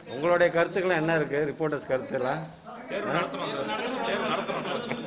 உங்களுடைய கருத்துக்கள்லாம் என்ன இருக்கு ரிப்போர்ட்டர்ஸ் கருத்துலாம் தேர்வு நடத்தணும் சார் தேர்வு நடத்தணும் சார்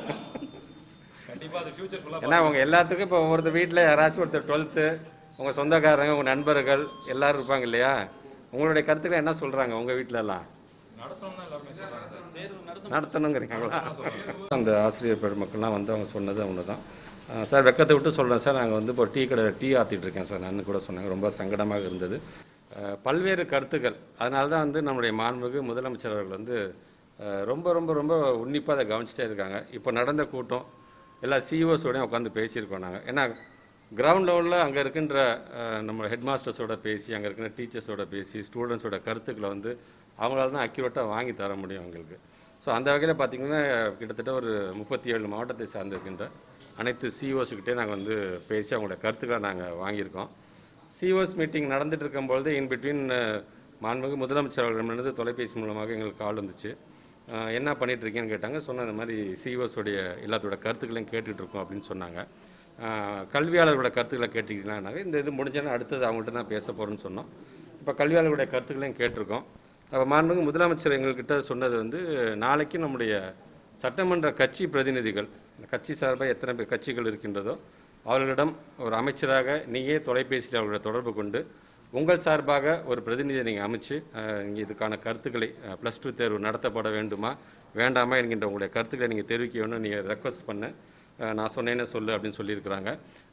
கண்டிப்பா அது ஃபியூச்சர் ஃபுல்லா ஏன்னா உங்க எல்லாத்துக்கும் இப்போ ஒருத்தர் வீட்டில் யாராச்சும் ஒருத்தர் டுவெல்த்து உங்க சொந்தக்காரங்க உங்க நண்பர்கள் எல்லாரும் இருப்பாங்க இல்லையா உங்களுடைய கருத்துக்கள் என்ன சொல்றாங்க உங்க வீட்ல எல்லாம் நடத்தணும்னு எல்லாருமே சொல்றாங்க சார் நடத்தணுங்கிறீங்களா அந்த ஆசிரியர் பெருமக்கள்லாம் வந்து அவங்க சொன்னது ஒன்று தான் சார் வெக்கத்தை விட்டு சொல்கிறேன் சார் நாங்கள் வந்து இப்போ டீ கடை டீ ஆற்றிட்டு இருக்கேன் சார் நான் கூட சொன்னாங்க ரொம்ப சங்கடமாக இருந்தது அஹ், பல்வேறு கருத்துக்கள் அதனால தான் வந்து நம்முடைய மாண்புமிகு முதலமைச்சர் அவர்கள் வந்து அஹ், ரொம்ப ரொம்ப ரொம்ப உன்னிப்பாக அதை கவனிச்சிட்டே இருக்காங்க இப்போ நடந்த கூட்டம் எல்லா சிஇஓஸோடையும் உட்காந்து பேசியிருக்கோம் நாங்கள் ஏன்னா கிரவுண்ட் லெவலில் அங்கே இருக்கின்ற அஹ், நம்ம ஹெட் மாஸ்டர்ஸோட பேசி அங்கே இருக்கிற டீச்சர்ஸோட பேசி ஸ்டூடெண்ட்ஸோட கருத்துக்களை வந்து அவங்களால தான் அக்யூரேட்டாக வாங்கி தர முடியும் அவங்களுக்கு ஸோ அந்த வகையில் பார்த்தீங்கன்னா கிட்டத்தட்ட ஒரு முப்பத்தி ஏழு மாவட்டத்தை சார்ந்திருக்கின்ற அனைத்து சிஓஸ்கிட்டே நாங்கள் வந்து பேசி அவங்களோட கருத்துக்களை நாங்கள் வாங்கியிருக்கோம் சிஓஸ் மீட்டிங் நடந்துட்டு இருக்கும்பொழுது இன் பிட்வீன் மாண்புமிகு முதலமைச்சர் அவர்களிடமிருந்து தொலைபேசி மூலமாக எங்களுக்கு கால் வந்துச்சு அஹ், என்ன பண்ணிட்டு இருக்கேன்னு கேட்டாங்க சொன்ன இந்த மாதிரி CEOs உடைய எல்லாத்தோட கருத்துக்களையும் கேட்டுட்டு இருக்கோம் அப்படின்னு சொன்னாங்க அஹ், கல்வியாளர்களோட கருத்துக்களை கேட்டீங்கன்னாங்க இந்த இது முடிஞ்சோன்னா அடுத்தது அவங்கள்ட்ட தான் பேச போகிறோன்னு சொன்னோம் இப்போ கல்வியாளர்களுடைய கருத்துக்களையும் கேட்டிருக்கோம் அப்போ மாண்புமிகு முதலமைச்சர் எங்கள்கிட்ட சொன்னது வந்து நாளைக்கு நம்முடைய சட்டமன்ற கட்சி பிரதிநிதிகள் இந்த கட்சி சார்பாக எத்தனை பேர் கட்சிகள் இருக்கின்றதோ அவர்களிடம் ஒரு அமைச்சராக நீயே தொலைபேசியில் அவர்களை தொடர்பு கொண்டு உங்கள் சார்பாக ஒரு பிரதிநிதியை நீங்கள் அமைச்சு நீங்கள் இதுக்கான கருத்துக்களை ப்ளஸ் டூ தேர்வு நடத்தப்பட வேண்டுமா வேண்டாமா என்கின்ற உங்களுடைய கருத்துக்களை நீங்கள் தெரிவிக்க வேணும் நீங்கள் ரெக்வஸ்ட் பண்ண அஹ், நான் சொன்னேன்னு சொல்லு அப்படின்னு சொல்லியிருக்கிறாங்க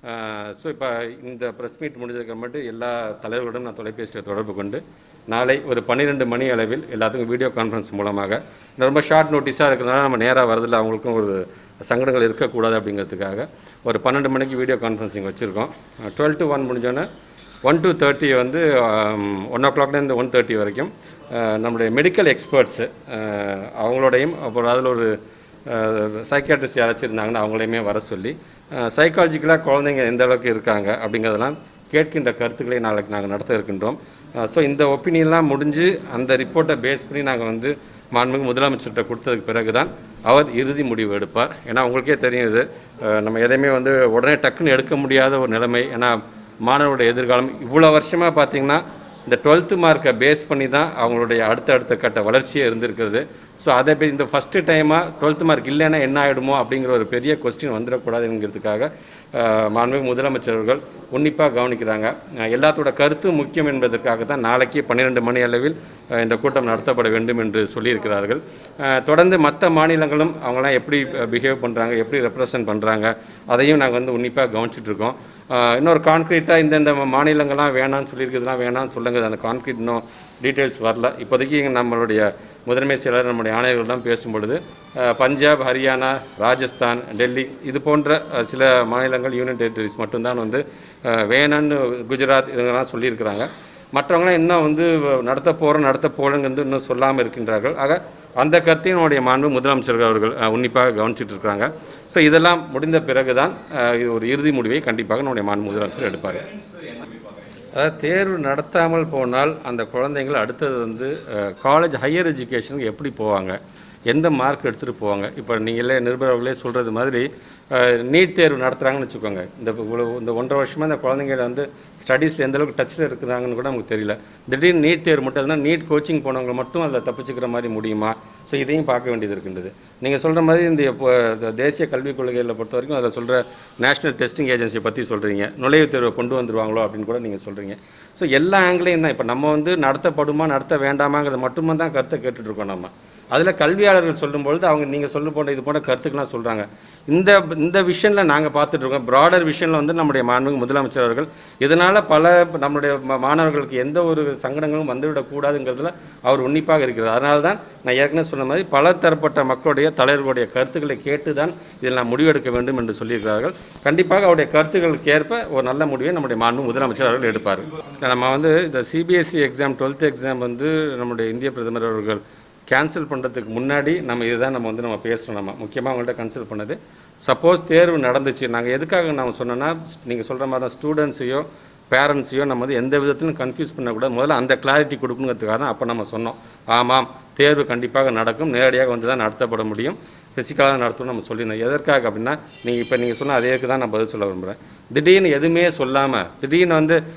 ஸோ இப்போ இந்த ப்ரெஸ் மீட் முடிஞ்சதுக்கு மட்டும் எல்லா தலைவர்களுடன் நான் தொலைபேசியில் தொடர்பு கொண்டு நாளை ஒரு பன்னிரெண்டு மணி அளவில் எல்லாத்துக்கும் வீடியோ கான்ஃபரன்ஸ் மூலமாக இது ரொம்ப ஷார்ட் நோட்டீஸாக இருக்கிறதுனால நம்ம நேராக வரதில் அவங்களுக்கும் ஒரு சங்கடங்கள் இருக்கக்கூடாது அப்படிங்கிறதுக்காக ஒரு பன்னெண்டு மணிக்கு வீடியோ கான்ஃபரன்சிங் வச்சுருக்கோம் டுவெல் டு ஒன் முடிஞ்சோன்னே ஒன் டு தேர்ட்டி வந்து ஒன் ஓ கிளாக்லேருந்து ஒன் தேர்ட்டி வரைக்கும் அஹ், நம்முடைய மெடிக்கல் எக்ஸ்பர்ட்ஸு அவங்களோடையும் அப்புறம் அதில் ஒரு சைக்காட்ரிஸ்ட் யாராச்சும் இருந்தாங்கன்னா அவங்களையுமே வர சொல்லி சைக்காலஜிக்கலாக குழந்தைங்க எந்த அளவுக்கு இருக்காங்க அப்படிங்கிறதெல்லாம் கேட்கின்ற கருத்துக்களை நாளைக்கு நாங்கள் நடத்த இருக்கின்றோம் ஸோ இந்த ஒப்பீனியன்லாம் முடிஞ்சு அந்த ரிப்போர்ட்டை பேஸ் பண்ணி நாங்கள் வந்து மாண்புமிகு முதலமைச்சர்கிட்ட கொடுத்ததுக்கு பிறகு தான் அவர் இறுதி முடிவு எடுப்பார் ஏன்னா உங்களுக்கே தெரியும் இது அஹ், நம்ம எதையுமே வந்து உடனே டக்குன்னு எடுக்க முடியாத ஒரு நிலைமை ஏன்னா மாணவருடைய எதிர்காலம் இவ்வளோ வருஷமாக பார்த்தீங்கன்னா இந்த டுவெல்த்து மார்க்கை பேஸ் பண்ணி தான் அவங்களுடைய அடுத்த அடுத்த கட்ட வளர்ச்சியே இருந்திருக்கிறது ஸோ அதை பே- இந்த ஃபஸ்ட்டு டைமாக டுவெல்த்து மார்க் இல்லைன்னா என்ன ஆகிடுமோ அப்படிங்கிற ஒரு பெரிய கொஸ்டின் வந்துடக்கூடாதுங்கிறதுக்காக அஹ், மாண்புமிகு முதலமைச்சர் அவர்கள் உன்னிப்பாக கவனிக்கிறாங்க அஹ், எல்லாத்தோட கருத்து முக்கியம் என்பதற்காக தான் நாளைக்கு பன்னிரெண்டு மணி அளவில் அஹ், இந்த கூட்டம் நடத்தப்பட வேண்டும் என்று சொல்லியிருக்கிறார்கள் அஹ், தொடர்ந்து மற்ற மாநிலங்களும் அவங்களாம் எப்படி பிஹேவ் பண்ணுறாங்க எப்படி ரெப்ரசன்ட் பண்ணுறாங்க அதையும் நாங்கள் வந்து உன்னிப்பாக கவனிச்சிட்டு இருக்கோம் அஹ், இன்னொரு கான்க்ரீட்டாக இந்தந்த மாநிலங்கள்லாம் வேணாம்னு சொல்லியிருக்கிறதுலாம் வேணாம்னு சொல்லுங்க அந்த கான்க்ரீட் இன்னும் டீட்டெயில்ஸ் வரல இப்போதைக்கு நம்மளுடைய முதன்மை செயலர் நம்முடைய ஆணையர்கள்லாம் பேசும்பொழுது அஹ், பஞ்சாப் ஹரியானா ராஜஸ்தான் டெல்லி இது போன்ற அஹ், சில மாநிலங்கள் யூனியன் டெரிட்டரிஸ் மட்டும்தான் வந்து அஹ், வேணான்னு குஜராத் இதெல்லாம் சொல்லியிருக்கிறாங்க மற்றவங்களாம் இன்னும் வந்து நடத்த போகிறோம் நடத்த போகிறோங்கிறது இன்னும் சொல்லாமல் இருக்கின்றார்கள் ஆக அந்த கருத்தையும் நம்முடைய மாண்பு முதலமைச்சர்கள் அவர்கள் அஹ், உன்னிப்பாக கவனிச்சிட்டு இருக்காங்க ஸோ இதெல்லாம் முடிந்த பிறகு தான் அஹ், இது ஒரு இறுதி முடிவை கண்டிப்பாக நம்முடைய மாண்பு முதலமைச்சர் எடுப்பார் அதாவது தேர்வு நடத்தாமல் போனால் அந்த குழந்தைங்கள் அடுத்தது வந்து காலேஜ் ஹையர் எஜுகேஷனுக்கு எப்படி போவாங்க எந்த மார்க் எடுத்துகிட்டு போவாங்க இப்போ நீங்களே நிருபர்களே சொல்கிறது மாதிரி நீட் தேர்வு நடத்துகிறாங்கன்னு வச்சுக்கோங்க இந்த இவ்வளவு இந்த ஒன்றரை வருஷமாக இந்த குழந்தைங்க வந்து ஸ்டடீஸில் எந்த அளவுக்கு டச்சில் இருக்கிறாங்கன்னு கூட நமக்கு தெரியல திடீர்னு நீட் தேர்வு மட்டும் இருந்தால் நீட் கோச்சிங் போனவங்க மட்டும் அதில் தப்பிச்சுக்கிற மாதிரி முடியுமா ஸோ இதையும் பார்க்க வேண்டியது இருக்கின்றது நீங்கள் சொல்கிற மாதிரி இந்த இப்போ இந்த தேசிய கல்விக் கொள்கைகளை பொறுத்த வரைக்கும் அதில் சொல்கிற நேஷனல் டெஸ்டிங் ஏஜென்சி பற்றி சொல்கிறீங்க நுழைவுத் தேர்வை கொண்டு வந்துருவாங்களோ அப்படின்னு கூட நீங்கள் சொல்கிறீங்க ஸோ எல்லா ஆங்கிலையும் தான் இப்போ நம்ம வந்து நடத்தப்படுமா நடத்த வேண்டாமாங்கிறது மட்டுமே தான் கருத்தை கேட்டுட்டு இருக்கோம் நம்ம அதில் கல்வியாளர்கள் சொல்லும்பொழுது அவங்க நீங்கள் சொல்ல போன்ற இது போன்ற கருத்துக்கெல்லாம் சொல்கிறாங்க இந்த இந்த விஷயத்தில் நாங்கள் பார்த்துட்டு இருக்கோம் ப்ராடர் விஷயத்தில் வந்து நம்முடைய மாண்புமிகு முதலமைச்சர் அவர்கள் இதனால் பல நம்முடைய ம- மாணவர்களுக்கு எந்த ஒரு சங்கடங்களும் வந்துவிடக்கூடாதுங்கிறதுல அவர் உன்னிப்பாக இருக்கிறார் அதனால தான் நான் ஏற்கனவே சொன்ன மாதிரி பல தரப்பட்ட மக்களுடைய தலைவர்களுடைய கருத்துக்களை கேட்டு தான் இதில் நாம் முடிவெடுக்க வேண்டும் என்று சொல்லியிருக்கிறார்கள் கண்டிப்பாக அவருடைய கருத்துக்களுக்கு ஏற்ப ஒரு நல்ல முடிவை நம்முடைய மாண்பு முதலமைச்சர் அவர்கள் எடுப்பார் நம்ம வந்து இந்த சிபிஎஸ்சி எக்ஸாம் டுவெல்த் எக்ஸாம் வந்து நம்முடைய இந்திய பிரதமர் அவர்கள் கேன்சல் பண்ணுறதுக்கு முன்னாடி நம்ம இதுதான் நம்ம வந்து நம்ம பேசுகிறோம் நம்ம முக்கியமாக அவங்கள்ட்ட கன்சல்ட் பண்ணது சப்போஸ் தேர்வு நடந்துச்சு நாங்கள் எதுக்காக நம்ம சொன்னோன்னா நீங்கள் சொல்கிற மாதிரி தான் ஸ்டூடெண்ட்ஸையோ பேரண்ட்ஸையோ நம்ம வந்து எந்த விதத்திலும் கன்ஃபியூஸ் பண்ணக்கூடாது முதல்ல அந்த கிளாரிட்டி கொடுக்கணுங்கிறதுக்காக தான் அப்போ நம்ம சொன்னோம் ஆமாம் தேர்வு கண்டிப்பாக நடக்கும் நேரடியாக வந்து தான் நடத்தப்பட முடியும் ஃபிசிக்கலாக தான் நடத்தணும் நம்ம சொல்லியிருந்தோம் எதற்காக அப்படின்னா நீங்கள் இப்போ நீங்கள் சொன்ன அதேக்கு தான் நான் பதில் சொல்ல விரும்புகிறேன் திடீர்னு எதுவுமே சொல்லாமல் திடீர்னு வந்து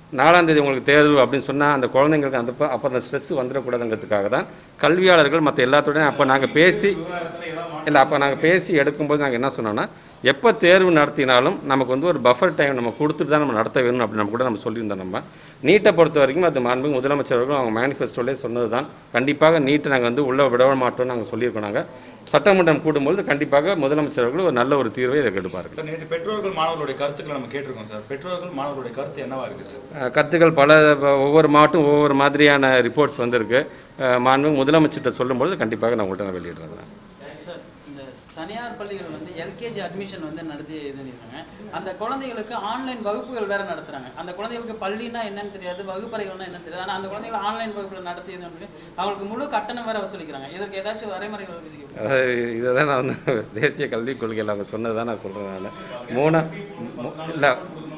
நாலாம் தேதி உங்களுக்கு தேர்வு அப்படின்னு சொன்னால் அந்த குழந்தைங்களுக்கு அந்த அப்போ அந்த ஸ்ட்ரெஸ் வந்துடக்கூடாதுங்கிறதுக்காக தான் கல்வியாளர்கள் மற்ற எல்லாத்தோடையும் அப்போ நாங்கள் பேசி இல்லை அப்போ நாங்கள் பேசி எடுக்கும்போது நாங்கள் என்ன சொன்னோம்னா எப்போ தேர்வு நடத்தினாலும் நமக்கு வந்து ஒரு பஃபர் டைம் நம்ம கொடுத்துட்டு தான் நம்ம நடத்த வேணும் அப்படின்னு நம்ம கூட நம்ம சொல்லியிருந்தோம் நம்ம நீட்டை பொறுத்த வரைக்கும் அது மாண்பு முதலமைச்சர் அவர்கள் அவங்க மேனிஃபெஸ்டோலே சொன்னது தான் கண்டிப்பாக நீட்டை நாங்கள் வந்து உள்ளே விட மாட்டோம்னு நாங்கள் சொல்லியிருக்கோம் நாங்கள் சட்டமன்றம் கூடும்போது கண்டிப்பாக முதலமைச்சர் அவர்கள் ஒரு நல்ல ஒரு தீர்வை இதற்கு எடுப்பார்கள் சார் நேற்று பெற்றோர்கள் மாணவர்களுடைய கருத்துக்களை நம்ம கேட்டிருக்கோம் சார் பெற்றோர்கள் மாணவர்களுடைய கருத்து என்னவா இருக்கு சார் அஹ் கருத்துக்கள் பல ப- ஒவ்வொரு மாவட்டம் ஒவ்வொரு மாதிரியான ரிப்போர்ட்ஸ் வந்திருக்கு அஹ் மாண்பு முதலமைச்சர்கிட்ட சொல்லும்போது கண்டிப்பாக நான் உங்கள்கிட்ட நான் வெளியிடுறேன் சார் இந்த தனியார் பள்ளிகள் வந்து எல்கேஜி அட்மிஷன் வந்து நடத்தி இது பண்ணியிருக்காங்க அந்த குழந்தைகளுக்கு ஆன்லைன் வகுப்புகள் வேற நடத்துறாங்க அந்த குழந்தைகளுக்கு பள்ளினா என்னன்னு தெரியாது வகுப்பறைகள்னா என்னன்னு தெரியாது ஆனால் அந்த குழந்தைகள் ஆன்லைன் வகுப்புகள் நடத்தி இது பண்ணி அவங்களுக்கு முழு கட்டணம் வேற வசூலிக்கிறாங்க இதற்கு ஏதாச்சும் வரைமுறைகள் விதிக்க அதாவது இதை தான் நான் வந்து தேசிய கல்விக் கொள்கையில் அவங்க சொன்னதை தான் நான் சொல்கிறேன் நான் மூணா இல்லை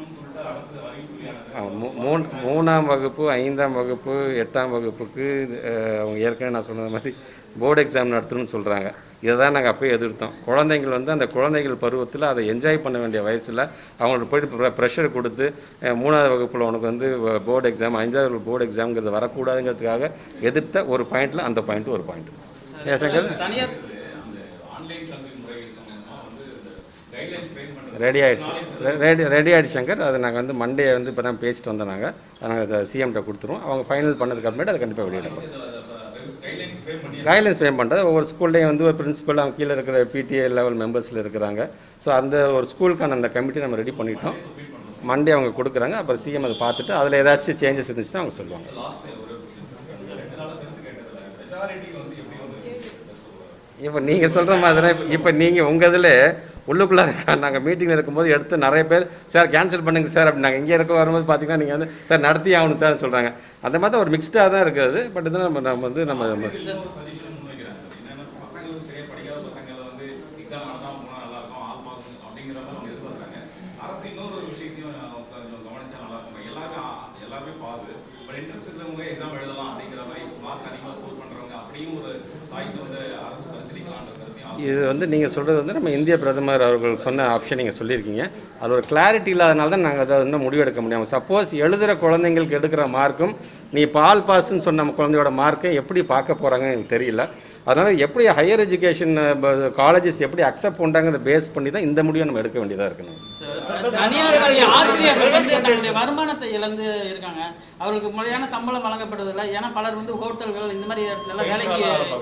மூணு மூணாம் வகுப்பு ஐந்தாம் வகுப்பு எட்டாம் வகுப்புக்கு அஹ், அவங்க ஏற்கனவே நான் சொன்னது மாதிரி போர்டு எக்ஸாம் நடத்தணும்னு சொல்கிறாங்க இதை தான் நாங்கள் அப்போயே எதிர்த்தோம் குழந்தைங்கள் வந்து அந்த குழந்தைகள் பருவத்தில் அதை என்ஜாய் பண்ண வேண்டிய வயசில் அவங்களுக்கு போயிட்டு ப்ரெஷர் கொடுத்து அஹ், மூணாவது வகுப்பில் உனக்கு வந்து போர்டு எக்ஸாம் அஞ்சாவது போர்டு எக்ஸாம்ங்கிறது வரக்கூடாதுங்கிறதுக்காக எதிர்த்த ஒரு பாயிண்டில் அந்த பாயிண்ட் ஒரு பாயிண்ட் ஏன் சங்கர் தனியார் ரெடி ஆயிடுச்சு ரெடி ரெடி ஆயிடுச்சு சங்கர் அதை நாங்கள் வந்து மண்டே வந்து இப்போ தான் பேசிட்டு வந்தோம் நாங்கள் அதை நாங்கள் சிஎம்கிட்ட கொடுத்துருவோம் அவங்க ஃபைனல் பண்ணதுக்கு அப்புறமேட்டு அதை கண்டிப்பாக வெளியிடப்படும் கைட்லைன்ஸ் ஃப்ரேம் பண்ணுறது ஒவ்வொரு ஸ்கூல்லையும் வந்து ஒரு பிரின்சிபல் அவங்க கீழே இருக்கிற பிடிஏ லெவல் மெம்பர்ஸில் இருக்கிறாங்க ஸோ அந்த ஒரு ஸ்கூலுக்கான அந்த கமிட்டி நம்ம ரெடி பண்ணிட்டோம் மண்டே அவங்க கொடுக்குறாங்க அப்புறம் சிஎம் அதை பார்த்துட்டு அதில் ஏதாச்சும் சேஞ்சஸ் இருந்துச்சுன்னா அவங்க சொல்லுவாங்க இப்போ நீங்கள் சொல்கிற மாதிரி தான் இப்போ நீங்கள் உங்கள் இதில் உள்ளுக்குள்ளே இருக்கா நாங்கள் மீட்டிங்கில் இருக்கும்போது எடுத்து நிறைய பேர் சார் கேன்சல் பண்ணுங்க சார் அப்படி நாங்கள் இங்கே இருக்க வரும்போது பார்த்தீங்கன்னா நீங்கள் வந்து சார் நடத்தி ஆகணும் சார் சொல்கிறாங்க அந்த மாதிரி தான் ஒரு மிக்ஸ்டாக தான் இருக்குது பட் இது நம்ம நம்ம வந்து நம்ம நம்ம அரசு இன்னொரு ஒரு விஷயத்தையும் கொஞ்சம் கவனிச்சா நல்லா இருக்கும் எல்லாருமே எல்லாருமே பாஸ் பட் இன்ட்ரெஸ்ட் இருக்கிறவங்க எக்ஸாம் எழுதலாம் அப்படிங்கிற மாதிரி மார்க் அதிகமாக ஸ்கோர் பண்றவங்க அப்படியும் ஒரு சாய்ஸ் வந்து அரசு பரிசீலிக்கலான்ற கருத்தையும் இது வந்து நீங்கள் சொல்கிறது வந்து நம்ம இந்திய பிரதமர் அவர்கள் சொன்ன ஆப்ஷன் நீங்கள் சொல்லியிருக்கீங்க அது ஒரு கிளாரிட்டி இல்லாதனால தான் நாங்கள் அதை இன்னும் முடிவெடுக்க முடியாமல் சப்போஸ் எழுதுகிற குழந்தைங்களுக்கு எடுக்கிற மார்க்கும் நீ பால் பாஸ்ன்னு சொன்ன நம்ம குழந்தையோட மார்க்கை எப்படி பார்க்க போகிறாங்கன்னு எனக்கு தெரியல அதனால் எப்படி ஹையர் எஜுகேஷன் காலேஜஸ் எப்படி அக்செப்ட் பண்ணுறாங்கிறத பேஸ் பண்ணி தான் இந்த முடிவை நம்ம எடுக்க வேண்டியதாக இருக்கணும் தனியார் பள்ளி ஆசிரியர்கள் வந்து தங்களுடைய வருமானத்தை இழந்து இருக்காங்க அவர்களுக்கு முறையான சம்பளம் வழங்கப்படுவதில்லை ஏன்னா பலர் வந்து ஹோட்டல்கள் இந்த மாதிரி இடத்துல எல்லாம் வேலைக்கு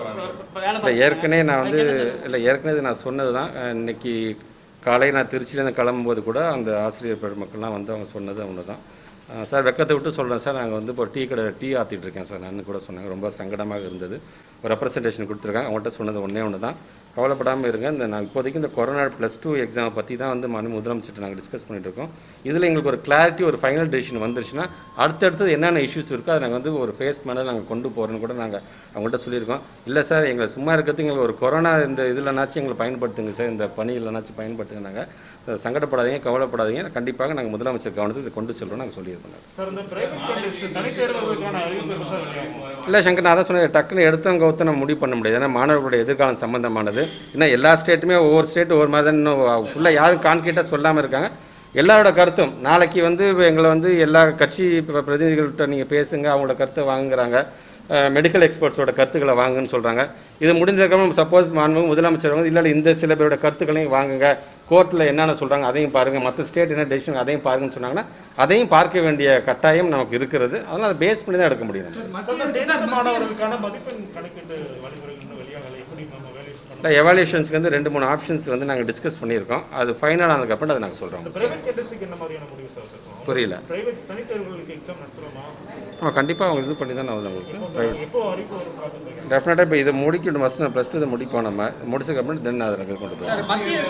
வேலை இல்லை பார்க்கறாங்க. ஏற்கனவே நான் வந்து அதுக்கு என்ன சொல்றது? இல்லை ஏற்கனவே நான் சொன்னது தான் அஹ், இன்னைக்கு காலை நான் திருச்சியிலேருந்து கிளம்பும்போது கூட அந்த ஆசிரியர் பெருமக்கள்லாம் வந்து அவங்க சொன்னது ஒன்று தான் அஹ், சார் வெக்கத்தை விட்டு சொல்கிறேன் சார் நாங்கள் வந்து இப்போ டீ கடை டீ ஆற்றிட்டு இருக்கேன் சார் நான் கூட சொன்னாங்க ரொம்ப சங்கடமாக இருந்தது ஒரு ரெப்ரசன்டேஷன் கொடுத்துருக்காங்க அவங்கள்ட்ட சொன்னது ஒன்றே ஒன்று தான் கவலைப்படாமல் இருங்க இந்த நான் இப்போதைக்கு இந்த கொரோனா ப்ளஸ் டூ எக்ஸாமை பற்றி தான் வந்து மனு முதலமைச்சர்கிட்ட நாங்கள் டிஸ்கஸ் பண்ணிட்டு இருக்கோம் இதில் எங்களுக்கு ஒரு கிளாரிட்டி ஒரு ஃபைனல் டெசிஷன் வந்துருச்சுன்னா அடுத்தடுத்தது என்னென்ன இஷ்யூஸ் இருக்கோ அதை நாங்கள் வந்து ஒரு ஃபேஸ் மேலே நாங்கள் கொண்டு போகிறோன்னு கூட நாங்கள் அவங்கள்ட்ட சொல்லியிருக்கோம் இல்லை சார் எங்களை சும்மா இருக்கிறது எங்களுக்கு ஒரு கொரோனா இந்த இதுலனாச்சும் எங்களை பயன்படுத்துங்க சார் இந்த பணி இல்லைனாச்சும் பயன்படுத்துங்க நாங்கள் சங்கடப்படாதீங்க கவலைப்படாதீங்க கண்டிப்பாக நாங்கள் முதலமைச்சர் கவனத்துக்கு இதை கொண்டு செல்றோம் நாங்கள் சொல்லியிருக்கோம் நாங்க. சார் இந்த பிரைவேட் காலேஜ் தனித்தேர்வுகளுக்கான அறிவிப்பு எப்ப சார் வெளியாகும்? இல்லை சங்கர் நான் தான் சொன்னேன் டக்குன்னு எடுத்தவங்க கவுத்த நம்ம முடிவு பண்ண முடியாது ஏன்னா மாணவர்களுடைய எதிர்காலம் சம்பந்தமானது இன்னும் எல்லா ஸ்டேட்டுமே ஒவ்வொரு ஸ்டேட் ஒவ்வொரு மாதிரி தான் இன்னும் ஃபுல்லாக யாரும் கான்கிரீட்டாக சொல்லாமல் இருக்காங்க எல்லாரோட கருத்தும் நாளைக்கு வந்து எங்களை வந்து எல்லா கட்சி பிர- பிரதிநிதிகள்கிட்ட நீங்கள் பேசுங்க அவங்களோட கருத்தை வாங்குறாங்க மெடிக்கல் எக்ஸ்பர்ட்ஸோட கருத்துக்களை வாங்குன்னு சொல்கிறாங்க இது முடிஞ்சதுக்கப்புறம் சப்போஸ் மாண்பு முதலமைச்சர் வந்து இல்லை இந்த சில பேரோட கருத்துக்களையும் வாங்குங்க கோர்ட்டில் என்னென்ன சொல்கிறாங்க அதையும் பாருங்கள் மற்ற ஸ்டேட் என்ன டெசிஷன் அதையும் பாருங்கன்னு சொன்னாங்கன்னா அதையும் பார்க்க வேண்டிய கட்டாயம் நமக்கு இருக்கிறது அதனால் அதை பேஸ் பண்ணி தான் எடுக்க முடியும் நம்ம. சார், இந்த தேர்வு மாணவர்களுக்கான மதிப்பெண் கணக்கீட்டு வழிமுறைகள் இன்னும் வெளியாகலை எப்படி நம்ம வேலை பண்ணலாம் இல்லை எவாலுவேஷன்ஸ்க்கு வந்து ரெண்டு மூணு ஆப்ஷன்ஸ் வந்து நாங்கள் டிஸ்கஸ் பண்ணியிருக்கோம் அது ஃபைனல் ஆனதுக்கப்புறம் அதை நாங்கள் சொல்கிறோம் பிரைவேட் கேட்டஸுக்கு என்ன மாதிரியான முடிவு சார் இருக்கும் புரியல பிரைவேட் தனித்தேர்வுகளுக்கு எக்ஸாம் நடத்துறோமா ஆமாம் கண்டிப்பாக அவங்க இது பண்ணி தான் நான் உங்களுக்கு ப்ரைவேட் எப்போ அறிவிப்பு வரும் காத்துட்டு டெஃபினட்டாக இப்போ இதை முடிக்கணும் ஃபஸ்ட் நான் ப்ளஸ் டூ இதை முடிப்போம் நம்ம முடிச்சதுக்கப்புறம் தென் அதை நாங்கள் கொண்டு போகிறோம் சார் மத்திய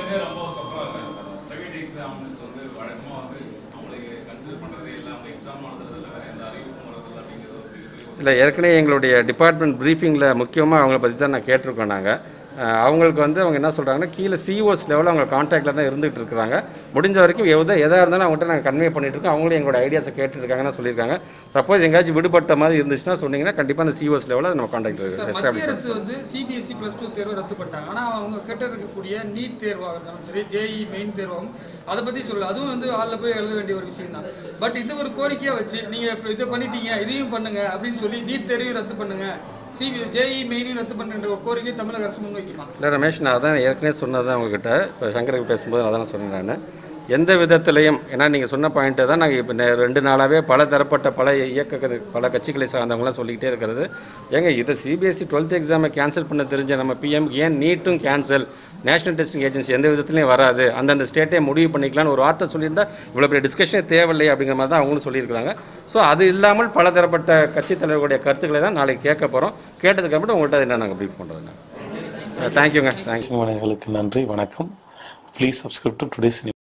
பிரைவேட் எக்ஸாம்ஸ் வந்து வழக்கமாக வந்து அவங்களுக்கு கன்சிடர் பண்ணுறதே இல்லை அவங்க எக்ஸாம் நடத்துறதில்ல வேற எந்த அறிவிப்பும் வரதில்லை அப்படிங்கிறது ஒரு பெரிய இல்லை ஏற்கனவே எங்களுடைய டிபார்ட்மெண்ட் ப்ரீஃபிங்கில் முக்கியமாக அவங்கள பற்றி தான் நான் கேட்டிருக்கோம் நாங்கள் அஹ் அவங்களுக்கு வந்து அவங்க என்ன சொல்கிறாங்கன்னா கீழே சிஓஸ் லெவலில் அவங்க கான்டாக்டில் தான் இருந்துகிட்டு இருக்கிறாங்க முடிஞ்ச வரைக்கும் எதை எதாக இருந்தாலும் அவங்ககிட்ட நாங்கள் கன்வே பண்ணிட்டு இருக்கோம் அவங்களும் எங்களோட ஐடியாஸை கேட்டுட்டு இருக்காங்கன்னு சொல்லியிருக்காங்க சப்போஸ் எங்கேயாச்சும் விடுபட்ட மாதிரி இருந்துச்சுன்னா சொன்னீங்கன்னா கண்டிப்பாக அந்த சிஓஸ் லெவலில் நம்ம கான்டாக்ட் சார் மத்திய எஸ்டாப்ளிஷ் அரசு வந்து சிபிஎஸ்சி ப்ளஸ் டூ தேர்வு ரத்து பண்ணிட்டாங்க ஆனால் அவங்க கிட்ட இருக்கக்கூடிய நீட் தேர்வாக இருந்தாலும் சரி ஜேஇ மெயின் தேர்வாகும் அதை பற்றி சொல்ல அதுவும் வந்து ஆளில் போய் எழுத வேண்டிய ஒரு விஷயம் தான் பட் இது ஒரு கோரிக்கையாக வச்சு நீங்கள் இப்போ இதை பண்ணிட்டீங்க இதையும் பண்ணுங்க அப்படின்னு சொல்லி நீட் தேர்வையும் ரத்து பண்ணுங்க சிபி ஜேஇ மெயினையும் ரத்து பண்ணுன்ற ஒரு கோரிக்கை தமிழக அரசு முன்வைக்குமா இல்லை ரமேஷ் நான் அதான் ஏற்கனவே சொன்னது தான் உங்ககிட்ட இப்போ சங்கருக்கு பேசும்போது அதான் சொன்னேன் நான் எந்த விதத்திலையும் ஏன்னா நீங்கள் சொன்ன பாயிண்ட்டை தான் நாங்கள் இப்போ ரெண்டு நாளாகவே பல தரப்பட்ட பல இயக்க பல கட்சிகளை சார்ந்தவங்களாம் சொல்லிக்கிட்டே இருக்கிறது ஏங்க இதை சிபிஎஸ்சி டுவெல்த் எக்ஸாமை கேன்சல் பண்ண தெரிஞ்ச நம்ம பிஎம் ஏன் நீட்டும் கேன்சல் நேஷனல் டெஸ்டிங் ஏஜென்சி எந்த விதத்துலையும் வராது அந்தந்த ஸ்டேட்டே முடிவு பண்ணிக்கலாம்னு ஒரு வார்த்தை சொல்லியிருந்தா இவ்வளோ பெரிய டிஸ்கஷனே தேவையில்லை அப்படிங்கிற மாதிரி தான் அவங்களும் சொல்லியிருக்காங்க ஸோ அது இல்லாமல் பல தரப்பட்ட கட்சித் தலைவர்களுடைய கருத்துக்களை தான் நாளைக்கு கேட்க போகிறோம் கேட்டதுக்கு அப்புறம் உங்கள்கிட்ட என்ன நாங்கள் ப்ரீஃப் பண்ணுறோம் தேங்க்யூங்க தேங்க்யூ நேயர்களுக்கு நன்றி வணக்கம் ப்ளீஸ் சப்ஸ்கிரைப் டு டுடேஸ்